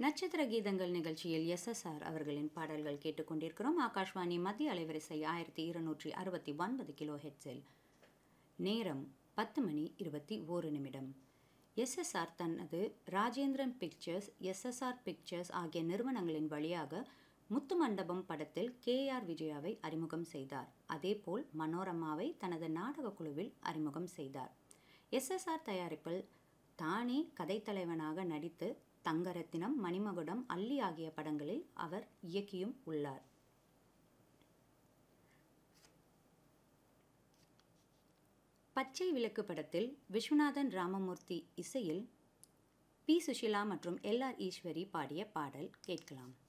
நட்சத்திர கீதங்கள் நிகழ்ச்சியில் எஸ்எஸ்ஆர் அவர்களின் பாடல்கள் கேட்டுக்கொண்டிருக்கிறோம் ஆகாஷ்வாணி மத்திய அலைவரிசை ஆயிரத்தி இருநூற்றி அறுபத்தி ஒன்பது கிலோ ஹெட்ஸில் நேரம் பத்து மணி இருபத்தி ஓரு நிமிடம் எஸ்எஸ்ஆர் தனது ராஜேந்திரன் பிக்சர்ஸ் எஸ்எஸ்ஆர் பிக்சர்ஸ் ஆகிய நிறுவனங்களின் வழியாக முத்து மண்டபம் படத்தில் கே ஆர் விஜயாவை அறிமுகம் செய்தார் அதேபோல் மனோரமாவை தனது நாடக குழுவில் அறிமுகம் செய்தார் எஸ்எஸ்ஆர் தயாரிப்பில் தானே கதைத்தலைவனாக நடித்து தங்கரத்தினம் மணிமகுடம் அல்லி ஆகிய படங்களில் அவர் இயக்கியும் உள்ளார் பச்சை விளக்கு படத்தில் விஸ்வநாதன் ராமமூர்த்தி இசையில் பி சுஷிலா மற்றும் எல் ஆர் ஈஸ்வரி பாடிய பாடல் கேட்கலாம்